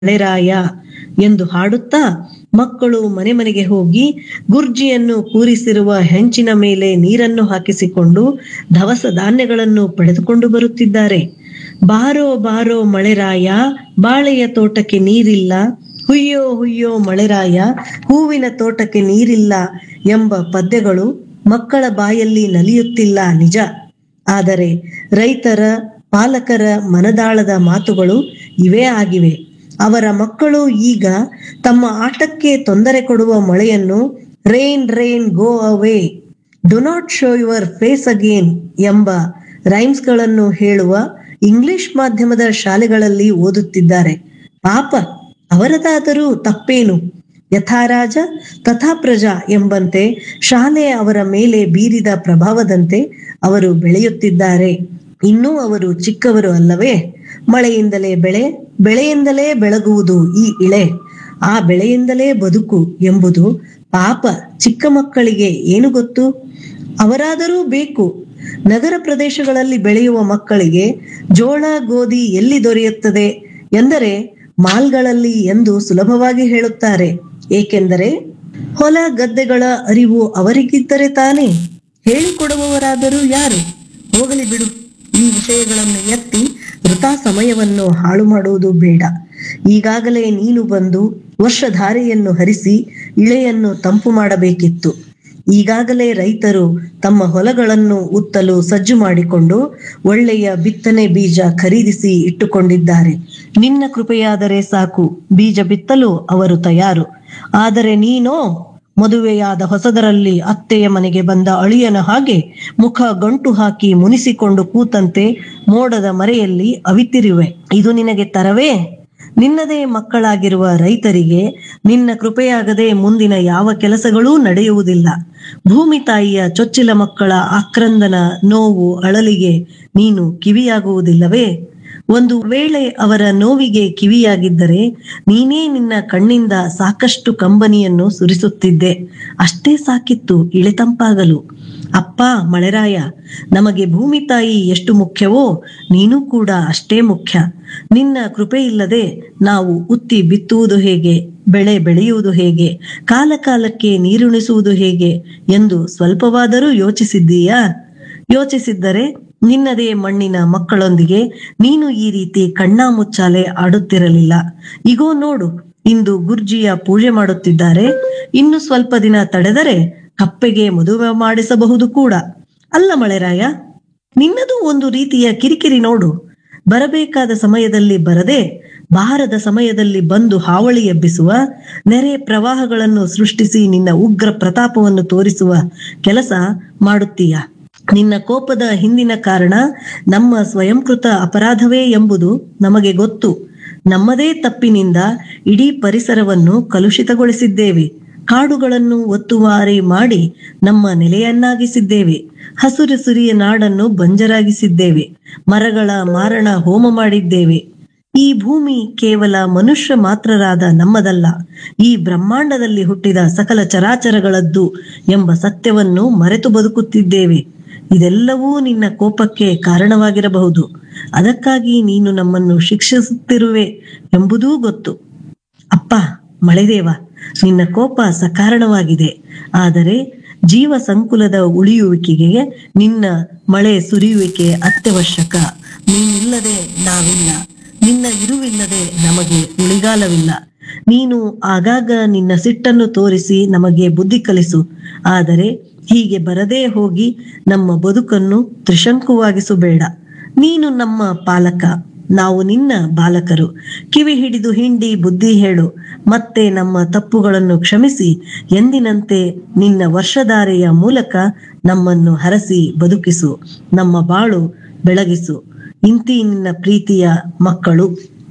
ಮಳೆರಾಯ ಎಂದು ಹಾಡುತ್ತಾ ಮಕ್ಕಳು ಮನೆ ಮನೆಗೆ ಹೋಗಿ ಗುರ್ಜಿಯನ್ನು ಕೂರಿಸಿರುವ ಹೆಂಚಿನ ಮೇಲೆ ನೀರನ್ನು ಹಾಕಿಸಿಕೊಂಡು ದವಸ ಧಾನ್ಯಗಳನ್ನು ಪಡೆದುಕೊಂಡು ಬರುತ್ತಿದ್ದಾರೆ ಬಾರೋ ಬಾರೋ ಮಳೆರಾಯ ಬಾಳೆಯ ತೋಟಕ್ಕೆ ನೀರಿಲ್ಲ ಹುಯ್ಯೋ ಹುಯ್ಯೋ ಮಳೆರಾಯ ಹೂವಿನ ತೋಟಕ್ಕೆ ನೀರಿಲ್ಲ ಎಂಬ ಪದ್ಯಗಳು ಮಕ್ಕಳ ಬಾಯಲ್ಲಿ ನಲಿಯುತ್ತಿಲ್ಲ ನಿಜ ಆದರೆ ರೈತರ ಪಾಲಕರ ಮನದಾಳದ ಮಾತುಗಳು ಇವೇ ಆಗಿವೆ ಅವರ ಮಕ್ಕಳು ಈಗ ತಮ್ಮ ಆಟಕ್ಕೆ ತೊಂದರೆ ಕೊಡುವ ಮಳೆಯನ್ನು rain rain go away do not show your face again ಎಂಬ ರೈಮ್ಸ್ಗಳನ್ನು ಹೇಳುವ ಇಂಗ್ಲಿಷ್ ಮಾಧ್ಯಮದ ಶಾಲೆಗಳಲ್ಲಿ ಓದುತ್ತಿದ್ದಾರೆ ಪಾಪ ಅವರದಾದರೂ ತಪ್ಪೇನು ಯಥಾರಾಜ ತಥಾ ಪ್ರಜಾ ಎಂಬಂತೆ ಶಾಲೆ ಅವರ ಮೇಲೆ ಬೀರಿದ ಪ್ರಭಾವದಂತೆ ಅವರು ಬೆಳೆಯುತ್ತಿದ್ದಾರೆ ಇನ್ನೂ ಅವರು ಚಿಕ್ಕವರು ಅಲ್ಲವೇ ಮಳೆಯಿಂದಲೇ ಬೆಳೆ ಬೆಳೆಯಿಂದಲೇ ಬೆಳಗುವುದು ಈ ಇಳೆ ಆ ಬೆಳೆಯಿಂದಲೇ ಬದುಕು ಎಂಬುದು ಪಾಪ ಚಿಕ್ಕ ಮಕ್ಕಳಿಗೆ ಏನು ಗೊತ್ತು ಅವರಾದರೂ ಬೇಕು ನಗರ ಪ್ರದೇಶಗಳಲ್ಲಿ ಬೆಳೆಯುವ ಮಕ್ಕಳಿಗೆ ಜೋಳ ಗೋಧಿ ಎಲ್ಲಿ ದೊರೆಯುತ್ತದೆ ಎಂದರೆ ಮಾಲ್ಗಳಲ್ಲಿ ಎಂದು ಸುಲಭವಾಗಿ ಹೇಳುತ್ತಾರೆ ಏಕೆಂದರೆ ಹೊಲ ಗದ್ದೆಗಳ ಅರಿವು ಅವರಿಗಿದ್ದರೆ ತಾನೇ ಹೇಳಿಕೊಡುವವರಾದರೂ ಯಾರು ಹೋಗಲಿ ಬಿಡು ಈ ವಿಷಯಗಳನ್ನು ಎತ್ತಿ ವೃಥಾ ಸಮಯವನ್ನು ಹಾಳು ಮಾಡುವುದು ಬೇಡ ಈಗಾಗಲೇ ನೀನು ಬಂದು ವರ್ಷಧಾರೆಯನ್ನು ಹರಿಸಿ ಇಳೆಯನ್ನು ತಂಪು ಮಾಡಬೇಕಿತ್ತು ಈಗಾಗಲೇ ರೈತರು ತಮ್ಮ ಹೊಲಗಳನ್ನು ಉತ್ತಲು ಸಜ್ಜು ಮಾಡಿಕೊಂಡು ಒಳ್ಳೆಯ ಬಿತ್ತನೆ ಬೀಜ ಖರೀದಿಸಿ ಇಟ್ಟುಕೊಂಡಿದ್ದಾರೆ ನಿನ್ನ ಕೃಪೆಯಾದರೆ ಸಾಕು ಬೀಜ ಬಿತ್ತಲು ಅವರು ತಯಾರು ಆದರೆ ನೀನೋ ಮದುವೆಯಾದ ಹೊಸದರಲ್ಲಿ ಅತ್ತೆಯ ಮನೆಗೆ ಬಂದ ಅಳಿಯನ ಹಾಗೆ ಮುಖ ಗಂಟು ಹಾಕಿ ಮುನಿಸಿಕೊಂಡು ಕೂತಂತೆ ಮೋಡದ ಮರೆಯಲ್ಲಿ ಅವಿತಿರುವೆ ಇದು ನಿನಗೆ ತರವೇ ನಿನ್ನದೇ ಮಕ್ಕಳಾಗಿರುವ ರೈತರಿಗೆ ನಿನ್ನ ಕೃಪೆಯಾಗದೆ ಮುಂದಿನ ಯಾವ ಕೆಲಸಗಳೂ ನಡೆಯುವುದಿಲ್ಲ ಭೂಮಿ ತಾಯಿಯ ಚೊಚ್ಚಿಲ ಮಕ್ಕಳ ಆಕ್ರಂದನ ನೋವು ಅಳಲಿಗೆ ನೀನು ಕಿವಿಯಾಗುವುದಿಲ್ಲವೇ ಒಂದು ವೇಳೆ ಅವರ ನೋವಿಗೆ ಕಿವಿಯಾಗಿದ್ದರೆ ನೀನೇ ನಿನ್ನ ಕಣ್ಣಿಂದ ಸಾಕಷ್ಟು ಕಂಬನಿಯನ್ನು ಸುರಿಸುತ್ತಿದ್ದೆ ಅಷ್ಟೇ ಸಾಕಿತ್ತು ಇಳೆತಂಪಾಗಲು ಅಪ್ಪ ಮಳೆರಾಯ ನಮಗೆ ಭೂಮಿ ತಾಯಿ ಎಷ್ಟು ಮುಖ್ಯವೋ ನೀನು ಕೂಡ ಅಷ್ಟೇ ಮುಖ್ಯ ನಿನ್ನ ಕೃಪೆ ಇಲ್ಲದೆ ನಾವು ಉತ್ತಿ ಬಿತ್ತುವುದು ಹೇಗೆ ಬೆಳೆ ಬೆಳೆಯುವುದು ಹೇಗೆ ಕಾಲ ಕಾಲಕ್ಕೆ ನೀರುಣಿಸುವುದು ಹೇಗೆ ಎಂದು ಸ್ವಲ್ಪವಾದರೂ ಯೋಚಿಸಿದ್ದೀಯಾ ಯೋಚಿಸಿದ್ದರೆ ನಿನ್ನದೇ ಮಣ್ಣಿನ ಮಕ್ಕಳೊಂದಿಗೆ ನೀನು ಈ ರೀತಿ ಕಣ್ಣಾ ಮುಚ್ಚಾಲೆ ಆಡುತ್ತಿರಲಿಲ್ಲ ಇಗೋ ನೋಡು ಇಂದು ಗುರ್ಜಿಯ ಪೂಜೆ ಮಾಡುತ್ತಿದ್ದಾರೆ ಇನ್ನು ಸ್ವಲ್ಪ ದಿನ ತಡೆದರೆ ಕಪ್ಪೆಗೆ ಮದುವೆ ಮಾಡಿಸಬಹುದು ಕೂಡ ಅಲ್ಲ ಮಳೆರಾಯ ನಿನ್ನದು ಒಂದು ರೀತಿಯ ಕಿರಿಕಿರಿ ನೋಡು ಬರಬೇಕಾದ ಸಮಯದಲ್ಲಿ ಬರದೆ ಬಾರದ ಸಮಯದಲ್ಲಿ ಬಂದು ಹಾವಳಿ ಎಬ್ಬಿಸುವ ನೆರೆ ಪ್ರವಾಹಗಳನ್ನು ಸೃಷ್ಟಿಸಿ ನಿನ್ನ ಉಗ್ರ ಪ್ರತಾಪವನ್ನು ತೋರಿಸುವ ಕೆಲಸ ಮಾಡುತ್ತೀಯ ನಿನ್ನ ಕೋಪದ ಹಿಂದಿನ ಕಾರಣ ನಮ್ಮ ಸ್ವಯಂಕೃತ ಅಪರಾಧವೇ ಎಂಬುದು ನಮಗೆ ಗೊತ್ತು ನಮ್ಮದೇ ತಪ್ಪಿನಿಂದ ಇಡೀ ಪರಿಸರವನ್ನು ಕಲುಷಿತಗೊಳಿಸಿದ್ದೇವೆ ಕಾಡುಗಳನ್ನು ಒತ್ತುವಾರಿ ಮಾಡಿ ನಮ್ಮ ನೆಲೆಯನ್ನಾಗಿಸಿದ್ದೇವೆ ಹಸುರು ಸುರಿಯ ನಾಡನ್ನು ಬಂಜರಾಗಿಸಿದ್ದೇವೆ ಮರಗಳ ಮಾರಣ ಹೋಮ ಮಾಡಿದ್ದೇವೆ ಈ ಭೂಮಿ ಕೇವಲ ಮನುಷ್ಯ ಮಾತ್ರರಾದ ನಮ್ಮದಲ್ಲ ಈ ಬ್ರಹ್ಮಾಂಡದಲ್ಲಿ ಹುಟ್ಟಿದ ಸಕಲ ಚರಾಚರಗಳದ್ದು ಎಂಬ ಸತ್ಯವನ್ನು ಮರೆತು ಬದುಕುತ್ತಿದ್ದೇವೆ ಇದೆಲ್ಲವೂ ನಿನ್ನ ಕೋಪಕ್ಕೆ ಕಾರಣವಾಗಿರಬಹುದು ಅದಕ್ಕಾಗಿ ನೀನು ನಮ್ಮನ್ನು ಶಿಕ್ಷಿಸುತ್ತಿರುವೆ ಎಂಬುದೂ ಗೊತ್ತು ಅಪ್ಪ ಮಳೆದೇವ ನಿನ್ನ ಕೋಪ ಸಕಾರಣವಾಗಿದೆ ಆದರೆ ಜೀವ ಸಂಕುಲದ ಉಳಿಯುವಿಕೆಗೆ ನಿನ್ನ ಮಳೆ ಸುರಿಯುವಿಕೆ ಅತ್ಯವಶ್ಯಕ ನೀನಿಲ್ಲದೆ ನಾವಿಲ್ಲ ನಿನ್ನ ಇರುವಿಲ್ಲದೆ ನಮಗೆ ಉಳಿಗಾಲವಿಲ್ಲ ನೀನು ಆಗಾಗ ನಿನ್ನ ಸಿಟ್ಟನ್ನು ತೋರಿಸಿ ನಮಗೆ ಬುದ್ಧಿ ಕಲಿಸು ಆದರೆ ಹೀಗೆ ಬರದೇ ಹೋಗಿ ನಮ್ಮ ಬದುಕನ್ನು ತ್ರಿಶಂಕುವಾಗಿಸಬೇಡ ನೀನು ನಮ್ಮ ಪಾಲಕ ನಾವು ನಿನ್ನ ಬಾಲಕರು ಕಿವಿ ಹಿಡಿದು ಹಿಂಡಿ ಬುದ್ಧಿ ಹೇಳು ಮತ್ತೆ ನಮ್ಮ ತಪ್ಪುಗಳನ್ನು ಕ್ಷಮಿಸಿ ಎಂದಿನಂತೆ ನಿನ್ನ ವರ್ಷಧಾರೆಯ ಮೂಲಕ ನಮ್ಮನ್ನು ಹರಸಿ ಬದುಕಿಸು ನಮ್ಮ ಬಾಳು ಬೆಳಗಿಸು ಇಂತಿ ನಿನ್ನ ಪ್ರೀತಿಯ ಮಕ್ಕಳು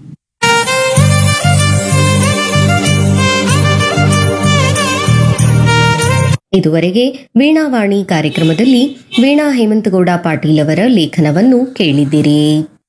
ಇದುವರೆಗೆ ವೀಣಾವಾಣಿ ಕಾರ್ಯಕ್ರಮದಲ್ಲಿ ವೀಣಾ ಹೇಮಂತಗೌಡ ಪಾಟೀಲ್ ಅವರ ಲೇಖನವನ್ನು ಕೇಳಿದ್ದೀರಿ